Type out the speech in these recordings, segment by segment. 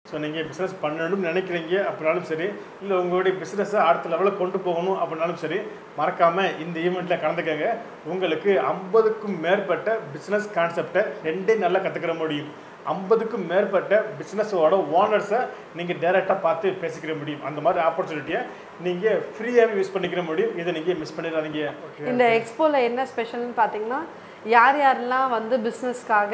So நீங்கள் business பண்ணணும்னு நினைக்கிறீங்க அப்படின்னாலும் சரி இல்லை உங்களுடைய பிஸ்னஸை அடுத்த லெவலில் கொண்டு போகணும் அப்படின்னாலும் சரி மறக்காமல் இந்த ஈவெண்ட்டில் கலந்துக்கங்க உங்களுக்கு ஐம்பதுக்கும் மேற்பட்ட பிஸ்னஸ் கான்செப்டை ரெண்டே நல்லா கற்றுக்கிற முடியும் ஐம்பதுக்கும் மேற்பட்ட பிஸ்னஸோட ஓனர்ஸை நீங்கள் டைரெக்டாக பார்த்து பேசிக்கிற முடியும் அந்த மாதிரி ஆப்பர்ச்சுனிட்டியை நீங்கள் ஃப்ரீயாகவே யூஸ் பண்ணிக்கிற முடியும் இதை நீங்கள் மிஸ் பண்ணிடாதீங்க ஓகே இந்த எக்ஸ்போவில் என்ன ஸ்பெஷல்னு பார்த்தீங்கன்னா யார் யாரெல்லாம் வந்து பிஸ்னஸ்க்காக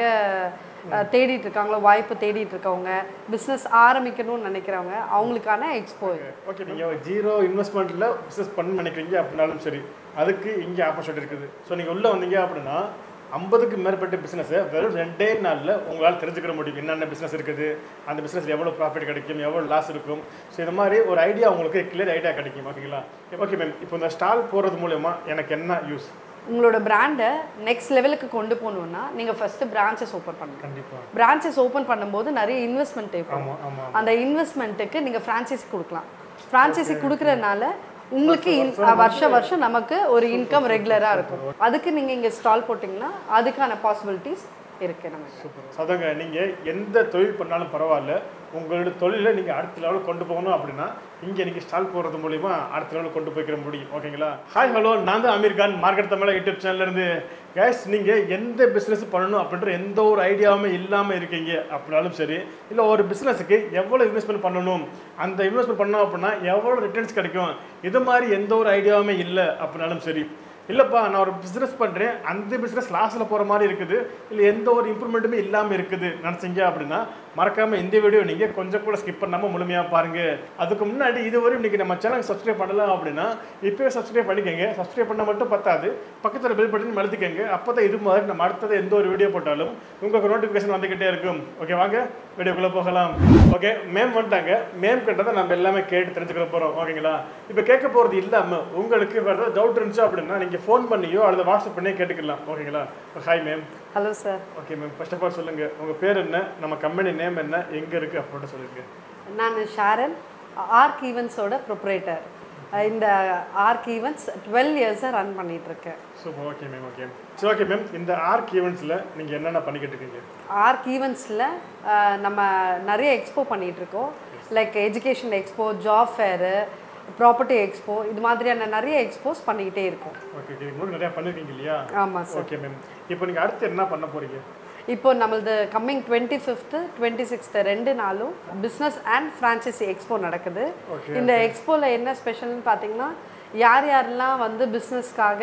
தேடிட்டு இருக்காங்களோ வாய்ப்பு தேடிட்டு இருக்கவங்க பிஸ்னஸ் ஆரம்பிக்கணும்னு நினைக்கிறவங்க அவங்களுக்கான எக்ஸ்போ இது ஓகே நீங்கள் ஜீரோ இன்வெஸ்ட்மெண்ட்டில் பிஸ்னஸ் பண்ண நினைக்கிறீங்க அப்படின்னாலும் சரி அதுக்கு இங்கே ஆப்பர்ச்சுனிட்டி இருக்குது ஸோ நீங்கள் உள்ளே வந்தீங்க அப்படின்னா ஐம்பதுக்கு மேற்பட்ட பிஸ்னஸை வெறும் ரெண்டே நாளில் உங்களால் தெரிஞ்சுக்கிற முடியும் என்னென்ன பிஸ்னஸ் இருக்குது அந்த பிஸ்னஸில் எவ்வளோ ப்ராஃபிட் கிடைக்கும் எவ்வளோ லாஸ் இருக்கும் ஸோ இது மாதிரி ஒரு ஐடியா உங்களுக்கு கிளியர் ஐடியா கிடைக்கும் ஓகேங்களா ஓகே மேம் இப்போ இந்த ஸ்டால் போகிறது மூலயமா எனக்கு என்ன யூஸ் உங்களோட பிராண்டை நெக்ஸ்ட் லெவலுக்கு கொண்டு போகணுன்னா நீங்கள் ஃபஸ்ட்டு பிரான்ச்சஸ் ஓப்பன் பண்ணணும் கண்டிப்பாக பிரான்ச்சஸ் ஓப்பன் பண்ணும்போது நிறைய இன்வெஸ்ட்மெண்ட் தேவைப்படும் ஆமாம் ஆமாம் அந்த இன்வெஸ்ட்மெண்ட்டுக்கு நீங்கள் ஃப்ரான்ச்சைசி கொடுக்கலாம் ஃப்ரான்ச்சைசி கொடுக்கறனால உங்களுக்கு in- வருஷம் வருஷம் நமக்கு ஒரு இன்கம் ரெகுலராக இருக்கும் அதுக்கு நீங்கள் இங்கே ஸ்டால் போட்டிங்கன்னா அதுக்கான பாசிபிலிட்டிஸ் இருக்கு நமக்கு சூப்பர் அதாங்க நீங்கள் எந்த தொழில் பண்ணாலும் பரவாயில்ல உங்களோட தொழிலை நீங்கள் அடுத்த லெவலுக்கு கொண்டு போகணும் அப்படின்னா இங்கே நீங்கள் ஸ்டால் போடுறது மூலிமா அடுத்த லெவலுக்கு கொண்டு போய்க்கிற முடியும் ஓகேங்களா ஹாய் ஹலோ நான் தான் அமீர் கான் மார்க்கெட் தமிழ் யூடியூப் சேனல்லேருந்து கேஸ் நீங்கள் எந்த பிஸ்னஸ் பண்ணணும் அப்படின்ற எந்த ஒரு ஐடியாவுமே இல்லாமல் இருக்கீங்க அப்படின்னாலும் சரி இல்லை ஒரு பிஸ்னஸுக்கு எவ்வளோ இன்வெஸ்ட்மெண்ட் பண்ணணும் அந்த இன்வெஸ்ட்மெண்ட் பண்ணோம் அப்படின்னா எவ்வளோ ரிட்டர்ன்ஸ் கிடைக்கும் இது மாதிரி எந்த ஒரு ஐடியாவுமே இல்லை அப்படின்னாலும் சரி இல்லைப்பா நான் ஒரு பிஸ்னஸ் பண்ணுறேன் அந்த பிஸ்னஸ் லாஸில் போகிற மாதிரி இருக்குது இல்லை எந்த ஒரு இம்ப்ரூவ்மெண்ட்டுமே இல்லாமல் இருக்குது நினச்சிங்க அப்படின்னா மறக்காமல் இந்த வீடியோ நீங்கள் கொஞ்சம் கூட ஸ்கிப் பண்ணாமல் முழுமையாக பாருங்கள் அதுக்கு முன்னாடி இதுவரையும் இன்றைக்கி நம்ம சேனல் சப்ஸ்கிரைப் பண்ணலாம் அப்படின்னா இப்போயே சப்ஸ்கிரைப் பண்ணிக்கோங்க சப்ஸ்கிரைப் பண்ண மட்டும் பத்தாது பக்கத்தில் பெல் பட்டன் அழுத்திக்கங்க அப்போ தான் இது மாதிரி நம்ம அடுத்தது எந்த ஒரு வீடியோ போட்டாலும் உங்களுக்கு நோட்டிஃபிகேஷன் வந்துக்கிட்டே இருக்கும் ஓகே வாங்க வீடியோக்குள்ளே போகலாம் ஓகே மேம் வந்துட்டாங்க மேம் கிட்ட தான் நம்ம எல்லாமே கேட்டு தெரிஞ்சுக்கிற போகிறோம் ஓகேங்களா இப்போ கேட்க போகிறது இல்லாமல் உங்களுக்கு வேறு ஏதாவது டவுட் இருந்துச்சு அப்படின்னா நீங்கள் ஃபோன் பண்ணியோ அல்லது வாட்ஸ்அப் பண்ணியோ கேட்டுக்கலாம் ஓகேங்களா hi ma'am hello sir okay ma'am first of all சொல்லுங்கள் உங்கள் பேர் என்ன நம்ம கம்பெனி நேம் என்ன எங்கே இருக்குது அப்படின்னு சொல்லுங்கள் நான் ஷாரன் ஆர்க் ஈவெண்ட்ஸோட ப்ரொப்ரேட்டர் இந்த ஆர்க் ஈவெண்ட்ஸ் டுவெல் இயர்ஸாக ரன் பண்ணிட்டு இருக்கேன் சூப்பர் ஓகே மேம் ஓகே சரி ஓகே மேம் இந்த ஆர்க் ஈவெண்ட்ஸில் நீங்கள் என்னென்ன பண்ணிக்கிட்டு இருக்கீங்க ஆர்க் ஈவெண்ட்ஸில் நம்ம நிறைய எக்ஸ்போ பண்ணிட்டு இருக்கோம் like education expo job fair property expo இது மாதிரியான நிறைய எக்ஸ்போஸ் பண்ணிக்கிட்டே இருக்கோம் ஓகே ஓகே இன்னும் நிறையா பண்ணியிருக்கீங்க இல்லையா ஆமாம் சார் ஓகே மேம் இப்போ நீங்கள் அடுத்து என்ன பண்ண போகிறீங்க இப்போ நம்மளது coming twenty fifth twenty sixth ரெண்டு நாளும் பிஸ்னஸ் அண்ட் ஃப்ரான்ச்சைசி எக்ஸ்போ நடக்குது Okay, இந்த எக்ஸ்போவில் என்ன ஸ்பெஷல்னு பார்த்தீங்கன்னா யார் யாரெல்லாம் வந்து பிஸ்னஸ்க்காக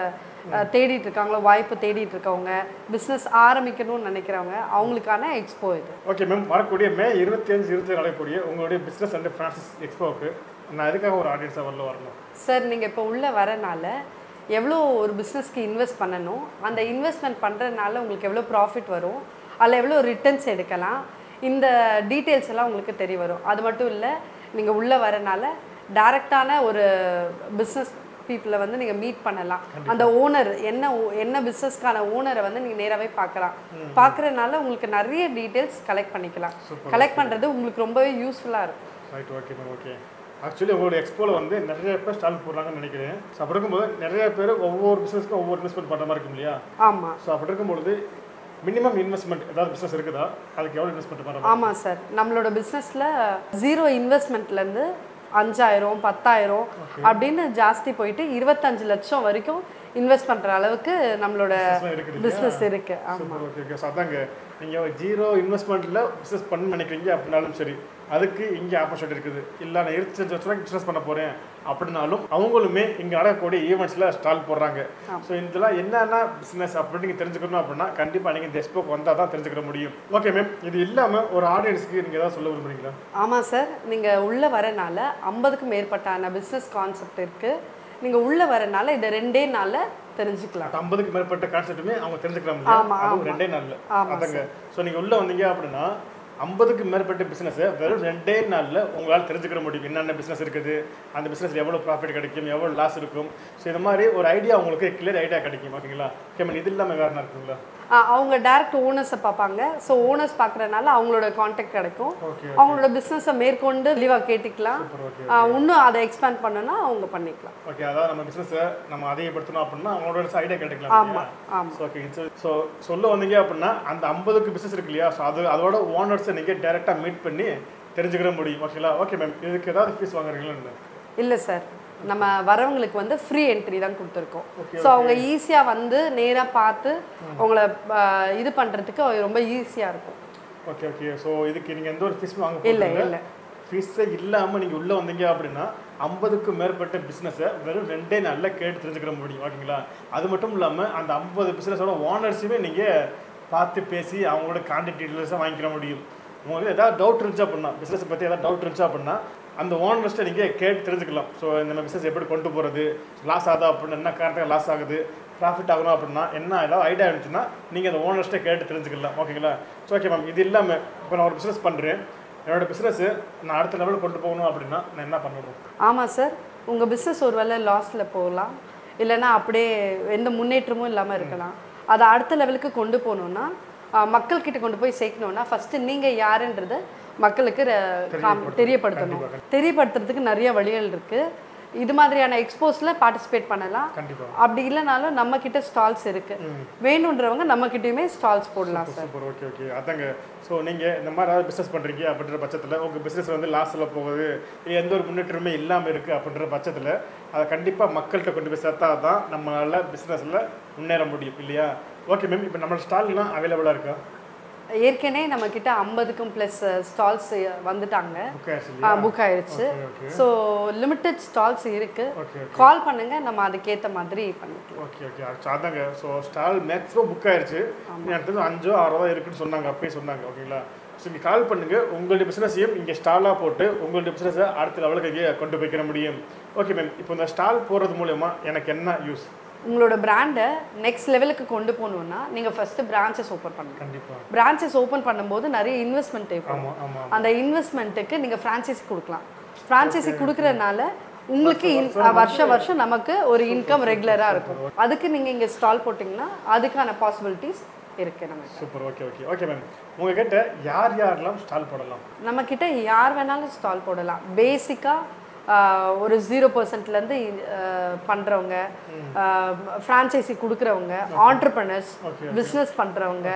தேடிட்டு இருக்காங்களோ வாய்ப்பு தேடிட்டு இருக்கவங்க பிஸ்னஸ் ஆரம்பிக்கணும்னு நினைக்கிறவங்க அவங்களுக்கான எக்ஸ்போ இது ஓகே மேம் வரக்கூடிய மே இருபத்தி அஞ்சு இருபத்தி நடக்கக்கூடிய உங்களுடைய பிஸ்னஸ் அண்ட் ஃப்ரான்சிஸ் எக்ஸ்போவுக்கு நான் எதுக்காக ஒரு ஆடியன்ஸாக வரல வரணும் சார் நீங்கள் இப்போ உள்ளே வரனால எவ்வளோ ஒரு பிஸ்னஸ்க்கு இன்வெஸ்ட் பண்ணணும் அந்த இன்வெஸ்ட்மெண்ட் பண்ணுறதுனால உங்களுக்கு எவ்வளோ ப்ராஃபிட் வரும் அதில் எவ்வளோ ரிட்டர்ன்ஸ் எடுக்கலாம் இந்த டீட்டெயில்ஸ் எல்லாம் உங்களுக்கு தெரிய வரும் அது மட்டும் இல்லை நீங்கள் உள்ளே வரனால டைரக்டான ஒரு பிஸ்னஸ் பீப்புளை வந்து நீங்கள் மீட் பண்ணலாம் அந்த ஓனர் என்ன o- என்ன பிஸ்னஸ்க்கான ஓனரை வந்து நீங்கள் நேராகவே பார்க்கலாம் பார்க்குறதுனால உங்களுக்கு நிறைய டீட்டெயில்ஸ் கலெக்ட் பண்ணிக்கலாம் கலெக்ட் பண்ணுறது உங்களுக்கு ரொம்பவே யூஸ்ஃபுல்லாக இருக்கும் right okay ma'am okay actually உங்களோட எக்ஸ்போவில் வந்து நிறைய பேர் ஸ்டால் போடுறாங்கன்னு நினைக்கிறேன் ஸோ அப்படி இருக்கும்போது நிறைய பேர் ஒவ்வொரு பிஸ்னஸ்க்கும் ஒவ்வொரு இன்வெஸ்ட்மெண்ட் பண்ணுற மாதிரி இருக்கும் இல்லையா ஆமாம் ஸோ அப்படி இருக்கும்பொழுது மினிமம் இன்வெஸ்ட்மெண்ட் ஏதாவது பிஸ்னஸ் இருக்குதா அதுக்கு எவ்வளோ இன்வெஸ்ட்மெண்ட் பண்ணுற ஆமாம் சார் நம்மளோட பிஸ்னஸில் ஜீரோ இன்வெஸ்ட்மெண்ட்லேருந்து அஞ்சாயிரம் பத்தாயிரம் அப்படின்னு ஜாஸ்தி போயிட்டு இருபத்தஞ்சு லட்சம் வரைக்கும் இன்வெஸ்ட் பண்ணுற அளவுக்கு நம்மளோட இருக்குது பிஸ்னஸ் இருக்கு ஆமாம் சூப்பர் ஓகே ஓகே ஸோ அதாங்க நீங்கள் ஜீரோ இன்வெஸ்ட்மெண்ட்டில் பிஸ்னஸ் பண்ண நினைக்கிறீங்க அப்படின்னாலும் சரி அதுக்கு இங்கே ஆப்பர்ச்சுனிட்டி இருக்குது இல்லை நான் இருபத்தஞ்சு லட்ச ரூபாய்க்கு பிஸ்னஸ் பண்ண போகிறேன் அப்படின்னாலும் அவங்களுமே இங்கே நடக்கக்கூடிய ஈவெண்ட்ஸில் ஸ்டால் போடுறாங்க ஸோ இதெல்லாம் என்னென்ன பிஸ்னஸ் அப்படின்னு நீங்கள் தெரிஞ்சுக்கணும் அப்படின்னா கண்டிப்பாக நீங்கள் இந்த எக்ஸ்போக்கு வந்தால் தான் தெரிஞ்சுக்கிற முடியும் ஓகே மேம் இது இல்லாமல் ஒரு ஆடியன்ஸ்க்கு நீங்கள் ஏதாவது சொல்ல விரும்புறீங்களா ஆமாம் சார் நீங்கள் உள்ளே வரனால ஐம்பதுக்கும் மேற்பட்டான பிஸ்னஸ் கான்செப்ட் இருக்குது நீங்கள் உள்ளே வரனால இதை ரெண்டே நாளில் தெரிஞ்சுக்கலாம் அந்த ஐம்பதுக்கு மேற்பட்ட கான்செப்ட்டுமே அவங்க தெரிஞ்சுக்கலாம் ஆமா, இல்லையா அதுவும் ஆமா. ரெண்டே நாளில் ஆமா, அதாங்க ஸோ நீங்கள் உள்ளே வந்தீங்க அப்படின்னா ஐம்பதுக்கு மேற்பட்ட பிஸ்னஸை வெறும் ரெண்டே நாளில் உங்களால் தெரிஞ்சுக்கிற முடியும் என்னென்ன பிஸ்னஸ் இருக்குது அந்த பிஸ்னஸில் எவ்வளோ ப்ராஃபிட் கிடைக்கும் எவ்வளோ லாஸ் இருக்கும் ஸோ இது மாதிரி ஒரு ஐடியா உங்களுக்கு கிளியர் ஐடியா கிடைக்கும் ஓகேங்களா ஓகே மேம் இது இல்லாமல் வேறு என்ன இருக்குங்களா ஆ, அவங்க டேரக்ட் ஓனர்ஸை பார்ப்பாங்க ஸோ ஓனர்ஸ் பார்க்குறதுனால அவங்களோட காண்டாக்ட் கிடைக்கும் ஓகே அவங்களோட பிஸ்னஸை மேற்கொண்டு லீவாக கேட்டுக்கலாம் சூப்பர் ஓகே ஆ, இன்னும் அதை எக்ஸ்பேண்ட் பண்ணணும்னா அவங்க பண்ணிக்கலாம் ஓகே அதாவது நம்ம பிஸ்னஸை நம்ம அதிகப்படுத்தணும் அப்படின்னா அவங்களோட ஐடியா கிடைக்கலாம் ஆமாம் ஆமாம் ஓகே ஸோ சொல்ல வந்தீங்க அப்படின்னா அந்த ஐம்பதுக்கு பிஸ்னஸ் இருக்கு இல்லையா ஸோ அது அதோட ஓனர்ஸை நீங்கள் டேரெக்டாக மீட் பண்ணி தெரிஞ்சுக்கிற முடியும் ஓகேங்களா ஓகே மேம் இதுக்கு ஏதாவது ஃபீஸ் வாங்குறீங்களா இல்லை சார் நம்ம வரவங்களுக்கு வந்து ஃப்ரீ என்ட்ரி தான் கொடுத்துருக்கோம் Okay, ஸோ அவங்க ஈஸியாக வந்து நேராக பார்த்து அவங்கள ஆஹ், இது பண்ணுறதுக்கு ரொம்ப ஈஸியாக இருக்கும் ஓகே ஓகே ஸோ இதுக்கு நீங்கள் எந்த ஒரு ஃபீஸும் வாங்க இல்லை போகிறீங்க இல்லை ஃபீஸே இல்லாமல் நீங்கள் உள்ளே வந்தீங்க அப்படின்னா ஐம்பதுக்கும் மேற்பட்ட பிஸ்னஸை வெறும் ரெண்டே நாளில் கேட்டு தெரிஞ்சுக்கிற முடியும் ஓகேங்களா அது மட்டும் இல்லாமல் அந்த ஐம்பது பிஸ்னஸோட ஓனர்ஸுமே நீங்கள் பார்த்து பேசி அவங்களோட கான்டாக்ட் டீட்டெயில்ஸை வாங்கிக்கிற முடியும் உங்களுக்கு ஏதாவது டவுட் இருந்துச்சு அப்படின்னா பிஸ்னஸை பற்றி ஏதாவது டவுட் இருந்துச்சு அப்படின்னா அந்த ஓனர்ஸ்ட்டை நீங்கள் கேட்டு தெரிஞ்சுக்கலாம் ஸோ இந்த பிஸ்னஸ் எப்படி கொண்டு போகிறது லாஸ் ஆகுதா அப்படின்னு என்ன காரணத்துக்கு லாஸ் ஆகுது ப்ராஃபிட் ஆகணும் அப்படின்னா என்ன ஏதாவது ஐடியா இருந்துச்சுன்னா நீங்கள் அந்த ஓனர்ஸ்ட்டை கேட்டு தெரிஞ்சுக்கலாம் ஓகேங்களா ஸோ ஓகே மேம் இது இல்லாமல் இப்போ நான் ஒரு பிஸ்னஸ் பண்ணுறேன் என்னோட பிஸ்னஸ் நான் அடுத்த லெவல் கொண்டு போகணும் அப்படின்னா நான் என்ன பண்ணணும் ஆமாம் சார் உங்கள் பிஸ்னஸ் ஒரு வேளை லாஸில் போகலாம் இல்லைன்னா அப்படியே எந்த முன்னேற்றமும் இல்லாமல் இருக்கலாம் அதை அடுத்த லெவலுக்கு கொண்டு போகணுன்னா ஆஹ், மக்கள்கிட்ட கொண்டு போய் சேர்க்கணுன்னா ஃபஸ்ட்டு நீங்கள் யாருன்றதை மக்களுக்கு ர- காம்- தெரியப்படுத்தணும் தெரியப்படுத்துறதுக்கு நிறைய வழிகள் இருக்குது இது மாதிரியான எக்ஸ்போஸில் பார்ட்டிசிபேட் பண்ணலாம் கண்டிப்பாக அப்படி இல்லைனாலும் நம்ம கிட்ட ஸ்டால்ஸ் இருக்கு வேணுன்றவங்க நம்ம கிட்டயுமே ஸ்டால்ஸ் போடலாம் சார் சூப்பர் ஓகே ஓகே அதாங்க ஸோ நீங்கள் இந்த மாதிரி ஏதாவது பிஸ்னஸ் பண்ணுறீங்க அப்படின்ற பட்சத்தில் உங்கள் பிஸ்னஸ் வந்து லாஸில் போகுது இல்லை எந்த ஒரு முன்னேற்றமே இல்லாமல் இருக்குது அப்படின்ற பட்சத்தில் அதை கண்டிப்பாக மக்கள்கிட்ட கொண்டு போய் சேர்த்தா தான் நம்மளால் பிஸ்னஸில் முன்னேற முடியும் இல்லையா ஓகே மேம் இப்போ நம்மளோட ஸ்டால்லாம் அவைலபிளாக இருக்கா ஏற்கனவே நம்ம கிட்ட ஐம்பதுக்கும் ப்ளஸ் ஸ்டால்ஸ் வந்துட்டாங்க புக் ஆயிடுச்சு இல்லையா புக் ஆயிடுச்சு okay okay so limited stalls இருக்கு ஓகே கால் பண்ணுங்க நம்ம அதுக்கேற்ற மாதிரி பண்ணிக்கலாம் ஓகே ஓகே ஆக்சுவலி அதாங்க ஸோ ஸ்டால் மேக்ஸிமம் புக் ஆயிடுச்சு எனக்கு தெரிஞ்சு அஞ்சோ ஆறோ தான் இருக்குன்னு சொன்னாங்க அப்பயே சொன்னாங்க ஓகேங்களா ஸோ நீங்கள் கால் பண்ணுங்க உங்களுடைய பிஸ்னஸையும் இங்கே ஸ்டாலாக போட்டு உங்களுடைய பிஸ்னஸை அடுத்த லெவலுக்கு இங்கே கொண்டு போய்க்கிற முடியும் ஓகே மேம் இப்போ இந்த ஸ்டால் போடுறது மூலயமா எனக்கு என்ன யூஸ் உங்களோட பிராண்டை நெக்ஸ்ட் லெவலுக்கு கொண்டு போகணுன்னா நீங்கள் ஃபஸ்ட்டு பிரான்ச்சஸ் ஓப்பன் பண்ணுங்க கண்டிப்பாக பிரான்ச்சஸ் ஓப்பன் பண்ணும்போது நிறைய இன்வெஸ்ட்மெண்ட் தேவைப்படும் ஆமாம் ஆமாம் அந்த இன்வெஸ்ட்மெண்ட்டுக்கு நீங்கள் ஃப்ரான்ச்சைசி கொடுக்கலாம் ஃப்ரான்ச்சைசி கொடுக்கறதுனால உங்களுக்கு in- வருஷம் வருஷம் நமக்கு ஒரு இன்கம் ரெகுலராக இருக்கும் அதுக்கு நீங்கள் இங்கே ஸ்டால் போட்டிங்கன்னா அதுக்கான பாசிபிலிட்டிஸ் இருக்குது நமக்கு super okay okay okay ma'am உங்ககிட்ட யார் யாரெல்லாம் ஸ்டால் போடலாம் நம்ம கிட்ட யார் வேணாலும் ஸ்டால் போடலாம் பேசிக்காக ஒரு ஜீரோ பர்சன்ட்லேருந்து பண்ணுறவங்க ஃப்ரான்ச்சைசி கொடுக்குறவங்க ஆண்டர்பனர்ஸ் Okay, பிஸ்னஸ் பண்ணுறவங்க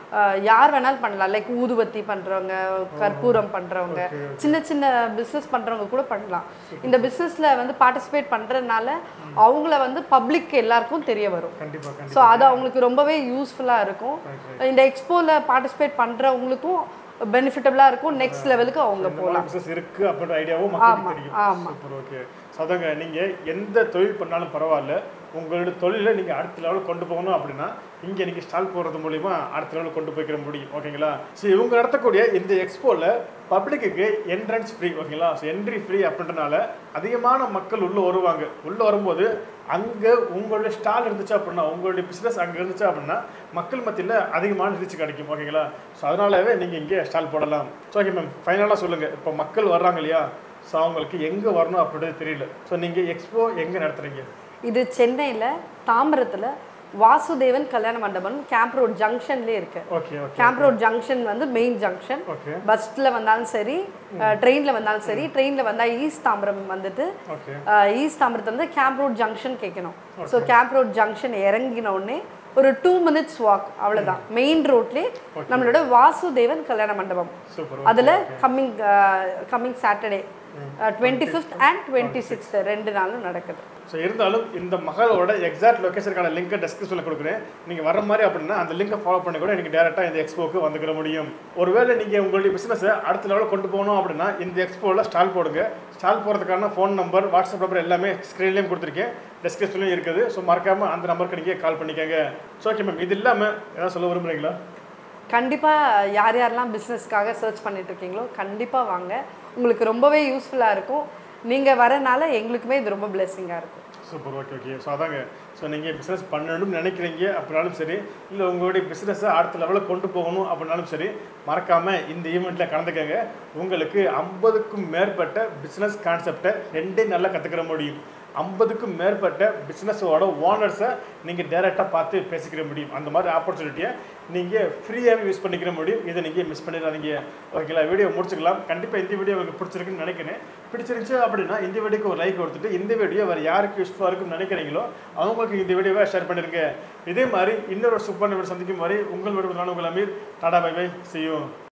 யார் வேணாலும் பண்ணலாம் லைக் ஊதுவத்தி பண்ணுறவங்க கற்பூரம் பண்ணுறவங்க சின்ன சின்ன பிஸ்னஸ் பண்ணுறவங்க கூட பண்ணலாம் இந்த பிஸ்னஸில் வந்து பார்ட்டிசிபேட் பண்ணுறதுனால அவங்கள வந்து பப்ளிக் எல்லாருக்கும் தெரிய வரும் கண்டிப்பாக கண்டிப்பாக ஸோ அது அவங்களுக்கு ரொம்பவே யூஸ்ஃபுல்லாக இருக்கும் இந்த எக்ஸ்போவில் பார்ட்டிசிபேட் பண்ணுறவங்களுக்கும் பெனிஃபிட்டபுளாக இருக்கும் நெக்ஸ்ட் லெவலுக்கு அவங்க போகலாம் பிஸ்னஸ் இருக்குது அப்படின்ற ஐடியாவும் மக்களுக்கு ஆமா, தெரியும் ஆமா. சூப்பர் ஓகே சதங்க நீங்கள் எந்த தொழில் பண்ணாலும் பரவாயில்ல உங்களோட தொழிலை நீங்கள் அடுத்த லெவலுக்கு கொண்டு போகணும் அப்படின்னா இங்கே நீங்கள் ஸ்டால் போடுறது மூலிமா அடுத்த லெவலுக்கு கொண்டு போய்க்கிற முடியும் ஓகேங்களா ஸோ இவங்க நடத்தக்கூடிய இந்த எக்ஸ்போவில் பப்ளிக்கு என்ட்ரன்ஸ் ஃப்ரீ ஓகேங்களா ஸோ என்ட்ரி ஃப்ரீ அப்படின்றனால அதிகமான மக்கள் உள்ளே வருவாங்க உள்ளே வரும்போது அங்கே உங்களுடைய ஸ்டால் இருந்துச்சு அப்படின்னா உங்களுடைய பிஸ்னஸ் அங்கே இருந்துச்சு அப்படின்னா மக்கள் மத்தியில் அதிகமான ரீச் கிடைக்கும் ஓகேங்களா ஸோ அதனாலவே நீங்கள் இங்கே ஸ்டால் போடலாம் ஸோ ஓகே மேம் ஃபைனலாக சொல்லுங்கள் இப்போ மக்கள் வர்றாங்க இல்லையா ஸோ அவங்களுக்கு எங்கே வரணும் அப்படின்றது தெரியல ஸோ நீங்கள் எக்ஸ்போ எங்கே நடத்துறீங்க இது சென்னையில் தாம்பரத்தில் வாசுதேவன் கல்யாண மண்டபம் கேம்ப் ரோட் ஜங்ஷன்லேயே இருக்கு okay okay camp road junction வந்து மெயின் ஜங்ஷன் ஓகே பஸ்ஸில் வந்தாலும் சரி ட்ரெயினில் வந்தாலும் சரி ட்ரெயினில் வந்தால் ஈஸ்ட் தாம்பரம் வந்துட்டு ஓகே அஹ், ஈஸ்ட் தாம்பரத்துல இருந்து கேம்ப் ரோட் ஜங்ஷன் கேட்கணும் ஸோ கேம்ப் ரோட் ஜங்ஷன் இறங்கின உடனே ஒரு டூ மினிட்ஸ் வாக் அவ்வளவுதான் மெயின் ரோட்லேயே நம்மளோட வாசுதேவன் கல்யாண மண்டபம் சூப்பர் அதில் coming coming Saturday twenty fifth and twenty sixth ரெண்டு நாளும் நடக்குது ஸோ இருந்தாலும் இந்த மகளோட எக்ஸாக்ட் லொக்கேஷனுக்கான லிங்கை டெஸ்கிரிப்ஷனில் கொடுக்குறேன் நீங்கள் வர மாதிரி அப்படின்னா அந்த லிங்கை ஃபாலோ பண்ணி கூட நீங்கள் டேரெக்டாக இந்த எக்ஸ்போக்கு வந்துக்கிற முடியும் ஒருவேளை நீங்கள் உங்களுடைய பிஸ்னஸை அடுத்த லெவலில் கொண்டு போகணும் அப்படின்னா இந்த எக்ஸ்போவில் ஸ்டால் போடுங்க ஸ்டால் போகிறதுக்கான ஃபோன் நம்பர் வாட்ஸ்அப் நம்பர் எல்லாமே ஸ்க்ரீன்லேயும் கொடுத்துருக்கேன் டெஸ்கிரிப்ஷன்லையும் இருக்குது ஸோ மறக்காமல் அந்த நம்பருக்கு நீங்கள் கால் பண்ணிக்கோங்க ஸோ ஓகே மேம் இது இல்லாமல் ஏதாவது சொல்ல விரும்புகிறீங்களா கண்டிப்பாக யார் யாரெல்லாம் பிஸ்னஸ்க்காக சர்ச் பண்ணிட்டு இருக்கீங்களோ கண்டிப்பாக வாங்க உங்களுக்கு ரொம்பவே யூஸ்ஃபுல்லாக இருக்கும் நீங்கள் வரனால எங்களுக்குமே இது ரொம்ப பிளெஸ்ஸிங்காக இருக்கும் சூப்பர் ஓகே ஓகே ஸோ அதாங்க ஸோ நீங்கள் பிஸ்னஸ் பண்ணணும்னு நினைக்கிறீங்க அப்படின்னாலும் சரி இல்லை உங்களுடைய பிஸ்னஸை அடுத்த லெவலில் கொண்டு போகணும் அப்படின்னாலும் சரி மறக்காமல் இந்த ஈவெண்ட்டில் கலந்துக்கங்க உங்களுக்கு ஐம்பதுக்கும் மேற்பட்ட பிஸ்னஸ் கான்செப்டை ரெண்டே நல்லா கற்றுக்கிற முடியும் ஐம்பதுக்கும் மேற்பட்ட பிஸ்னஸோட ஓனர்ஸை நீங்கள் டைரெக்டாக பார்த்து பேசிக்கிற முடியும் அந்த மாதிரி ஆப்பர்ச்சுனிட்டியை நீங்கள் ஃப்ரீயாகவே யூஸ் பண்ணிக்கிற முடியும் இதை நீங்கள் மிஸ் பண்ணிடாதீங்க ஓகேங்களா வீடியோ முடிச்சுக்கலாம் கண்டிப்பாக இந்த வீடியோ உங்களுக்கு பிடிச்சிருக்குன்னு நினைக்கிறேன் பிடிச்சிருந்துச்சு அப்படின்னா இந்த வீடியோக்கு ஒரு லைக் கொடுத்துட்டு இந்த வீடியோ வேறு யாருக்கு யூஸ்ஃபுல்லாக இருக்கும்னு நினைக்கிறீங்களோ அவங்களுக்கு இந்த வீடியோவை ஷேர் பண்ணிருங்க இதே மாதிரி இன்னொரு சூப்பர் வீடியோ சந்திக்கும் வரை உங்கள் வீடு நான் உங்கள் அமீர் டாடா பை பை செய்யும்